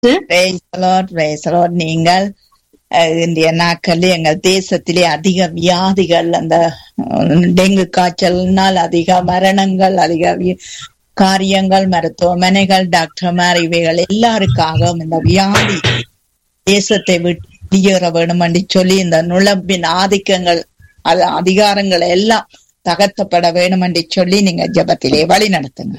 Praise the Lord, praise the Lord. நீங்கள் அஹ், இன்றைய நாட்களில் எங்கள் தேசத்திலே அதிக வியாதிகள் அந்த அஹ், டெங்கு காய்ச்சலினால் அதிக மரணங்கள் அதிக வி- காரியங்கள் மருத்துவமனைகள் டாக்டர்மார் இவைகள் எல்லாருக்காகவும் இந்த வியாதி தேசத்தை விட்டு வெளியேற வேணும் என்று சொல்லி இந்த நுழம்பின் ஆதிக்கங்கள் அது அதிகாரங்கள் எல்லாம் தகர்த்தப்பட வேணும் என்று சொல்லி நீங்க ஜெபத்திலே வழி நடத்துங்க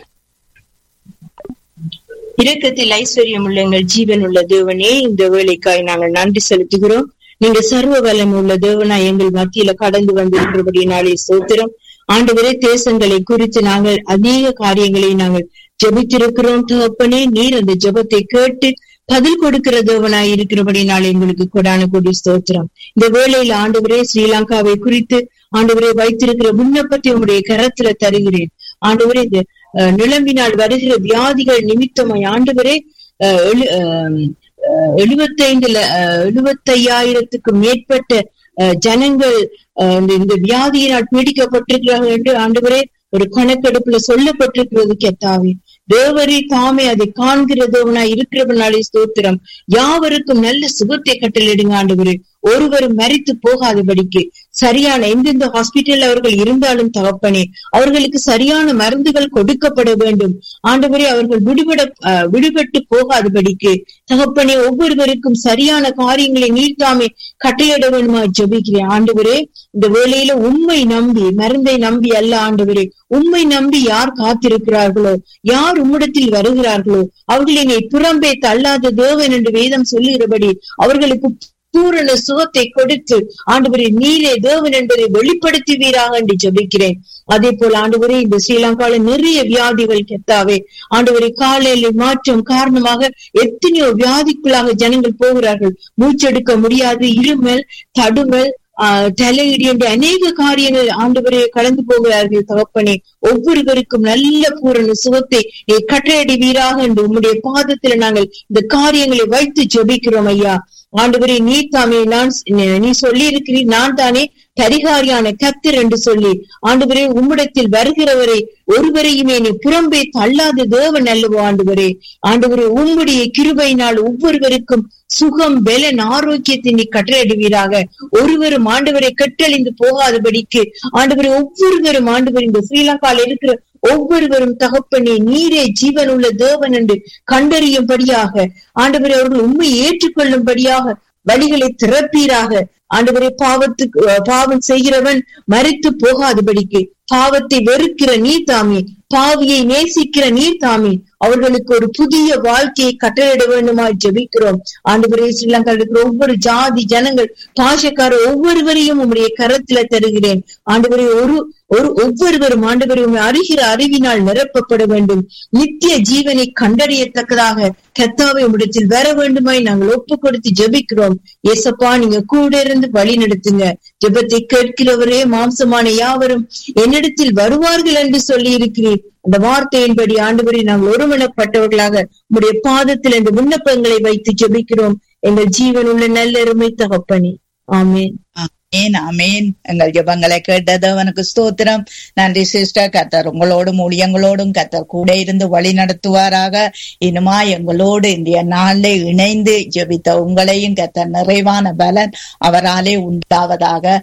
இரக்கத்தில் ஐஸ்வர்யம் உள்ள எங்கள் ஜீவன் உள்ள தேவனே இந்த வேலைக்காய் நாங்கள் நன்றி செலுத்துகிறோம் நீங்க சர்வ வல்லமை உள்ள தேவனா எங்கள் மத்தியில கடந்து வந்திருக்கிறபடினாலே சோத்திரம் ஆண்டவரே தேசங்களை குறித்து நாங்கள் அநேக காரியங்களை நாங்கள் ஜெபித்திருக்கிறோம் தகப்பனே நீர் அந்த ஜெபத்தை கேட்டு பதில் கொடுக்கிற தேவனாய் இருக்கிறபடினாலே எங்களுக்கு கொடான கொடி ஸ்தோத்திரம் இந்த வேளையில ஆண்டவரே ஸ்ரீலங்காவை குறித்து ஆண்டவரே வைத்திருக்கிற விண்ணப்பத்தை உங்களுடைய கரத்துல தருகிறேன் ஆண்டவரே இந்த அஹ், நிலம்பினால் வருகிற வியாதிகள் நிமித்தமாய் ஆண்டவரே அஹ், எழு- அஹ், அஹ், எழுபத்தைந்துல அஹ், எழுபத்தையாயிரத்துக்கும் மேற்பட்ட அஹ், ஜனங்கள் அஹ், இந்த- இந்த வியாதியினால் பீடிக்கப்பட்டிருக்கிறார்கள் என்று ஆண்டவரே ஒரு கணக்கெடுப்புல சொல்லப்பட்டிருக்கிறது கெத்தாவே தேவரே தாமே அதை காண்கிறதவனா இருக்கிறவனாலே ஸ்தோத்திரம் யாவருக்கும் நல்ல சுகத்தை கட்டளிடுங்க ஆண்டவரே ஒருவரும் மறித்து போகாதபடிக்கு சரியான எந்தெந்த ஹாஸ்பிட்டல் அவர்கள் இருந்தாலும் தகப்பனே அவர்களுக்கு சரியான மருந்துகள் கொடுக்கப்பட வேண்டும் ஆண்டவரே அவர்கள் விடுபட அஹ், விடுபட்டு போகாதபடிக்கு தகப்பனே ஒவ்வொருவருக்கும் சரியான காரியங்களை நீர்த்தாமே கட்டளையிட வேண்டுமா ஜெபிக்கிறேன் ஆண்டவரே இந்த வேளையில உண்மை நம்பி மருந்தை நம்பி அல்ல ஆண்டவரே உண்மை நம்பி யார் காத்திருக்கிறார்களோ யார் உம்மிடத்தில் வருகிறார்களோ அவர்கள் என்னை புறம்பே தள்ளாத தேவன் என்று வேதம் சொல்லுகிறபடி அவர்களுக்கு பூரண சுகத்தை கொடுத்து ஆண்டவரே நீரே தேவன் என்பதை வெளிப்படுத்துவீராக என்று ஜெபிக்கிறேன் அதே போல ஆண்டவரே இந்த ஸ்ரீலங்கால நிறைய வியாதிகள் கெத்தாவே ஆண்டவரே காலையில மாற்றம் காரணமாக எத்தனையோ வியாதிக்குள்ளாக ஜனங்கள் போகிறார்கள் மூச்செடுக்க முடியாது இருமல் தடுமல் ஆஹ் தலையிடி என்ற அநேக காரியங்கள் ஆண்டவரே கலந்து போகிறார்கள் தகப்பனே ஒவ்வொருவருக்கும் நல்ல பூரண சுகத்தை நீ கட்டளையிடுவீராக என்று உம்முடைய பாதத்துல நாங்கள் இந்த காரியங்களை வைத்து ஜெபிக்கிறோம் ஐயா ஆண்டவரே நீ தாமே நான் நீ சொல்லி இருக்கிறீர் நான் தானே பரிகாரியான கத்தர் என்று சொல்லி ஆண்டவரே உம்மிடத்தில் வருகிறவரை ஒருவரையுமே நீ புறம்பே தள்ளாத தேவன் அல்லவோ ஆண்டவரே ஆண்டவரே உம்முடைய கிருபையினால் ஒவ்வொருவருக்கும் சுகம் பெலன் ஆரோக்கியத்தை நீ கட்டளையிடுவீராக ஒருவரும் ஆண்டவரை கட்டழிந்து போகாதபடிக்கு ஆண்டவரை ஒவ்வொருவரும் ஆண்டவர் இந்த ஸ்ரீலங்கால இருக்கிற ஒவ்வொருவரும் தகப்பனே நீரே ஜீவன் உள்ள தேவன் என்று கண்டறியும்படியாக ஆண்டவரை அவர்கள் உண்மை ஏற்றுக்கொள்ளும்படியாக வழிகளை திறப்பீராக ஆண்டவரை பாவத்துக்கு அஹ் பாவம் செய்கிறவன் மறித்து போகாதபடிக்கு பாவத்தை வெறுக்கிற நீ தாமே பாவியை நேசிக்கிற நீ தாமே அவர்களுக்கு ஒரு புதிய வாழ்க்கையை கட்டளையிட வேண்டுமா ஜெபிக்கிறோம் ஆண்டவரே ஸ்ரீலங்கா இருக்கிற ஒவ்வொரு ஜாதி ஜனங்கள் பாஷக்கார ஒவ்வொருவரையும் உம்முடைய கரத்துல தருகிறேன் ஆண்டவரே ஒரு ஒரு ஒவ்வொருவரும் ஆண்டவரை உண்மை அறிகிற அறிவினால் நிரப்பப்பட வேண்டும் நித்திய ஜீவனை கண்டறியத்தக்கதாக கத்தாவை உம்மிடத்தில் வர வேண்டுமாய் நாங்கள் ஒப்பு கொடுத்து ஜெபிக்கிறோம் ஏசப்பா நீங்க கூட இருந்து வழி நடத்துங்க ஜெபத்தை கேட்கிறவரே மாம்சமான யாவரும் என்னிடத்தில் வருவார்கள் என்று சொல்லி இருக்கிறீர் அந்த வார்த்தையின்படி ஆண்டவரை நாங்கள் ஒருமனப்பட்டவர்களாக உம்முடைய பாதத்தில் இந்த விண்ணப்பங்களை வைத்து ஜெபிக்கிறோம் எங்கள் ஜீவன் உள்ள நல்லருமை தகப்பனே ஆமென் ஆமேன் ஆமேன் எங்கள் ஜெபங்களை கேட்டது அவனுக்கு ஸ்தோத்திரம் நன்றி சிஸ்டர் கத்தர் உங்களோடும் ஊழியங்களோடும் கத்தர் கூட இருந்து வழி நடத்துவாராக இனிமா எங்களோடு இந்திய நாளிலே இணைந்து ஜெபித்த உங்களையும் கத்தர் நிறைவான பலன் அவராலே உண்டாவதாக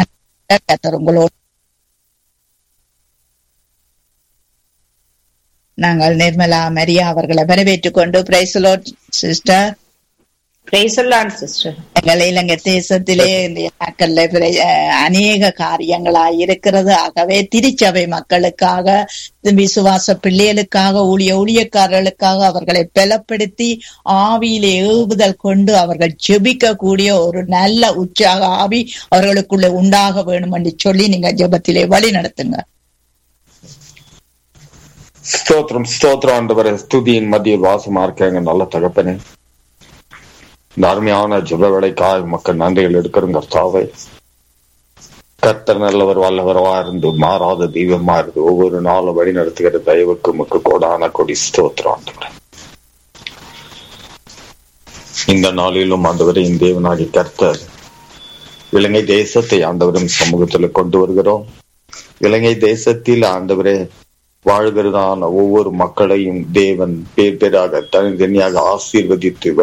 கத்தர் உங்களோடு நாங்கள் நிர்மலா மரியா அவர்களை வரவேற்றுக் கொண்டு பிரைசலோட் சிஸ்டர் சிஸ்டர் எங்கள் இலங்கை தேசத்திலே இந்த நாட்கள்ல பிர- அஹ் அநேக காரியங்களாய் இருக்கிறது ஆகவே திருச்சபை மக்களுக்காக விசுவாச பிள்ளைகளுக்காக ஊழிய ஊழியக்காரர்களுக்காக அவர்களை பலப்படுத்தி ஆவியிலே ஏவுதல் கொண்டு அவர்கள் ஜெபிக்க கூடிய ஒரு நல்ல உற்சாக ஆவி அவர்களுக்குள்ள உண்டாக வேணும் என்று சொல்லி நீங்க ஜெபத்திலே வழி நடத்துங்க ஸ்தோத்திரம் ஸ்தோத்திரம் ஆண்டவரே ஸ்துதியின் மத்தியில் வாசமா இருக்காங்க நல்ல தகப்பனே இந்த அருமையான ஜெப வேலைக்காய் மக்கள் நன்றிகள் எடுக்கிறோங்க கர்த்தாவே கர்த்தர் நல்லவர் வல்லவரவா இருந்து மாறாத தெய்வமா இருந்து ஒவ்வொரு நாளும் வழி நடத்துகிற தயவுக்கு முக்கு கோடான கொடி ஸ்தோத்திரம் ஆண்டவரே இந்த நாளிலும் ஆண்டவரே இந்த தேவனாகி கர்த்தர் இலங்கை தேசத்தை ஆண்டவரின் சமூகத்துல கொண்டு வருகிறோம் இலங்கை தேசத்தில் ஆண்டவரே வாழ்கிறதான ஒவ்வொரு மக்களையும் தேவன் பேர் பேராக தனித்தனியாக ஆசீர்வதித்து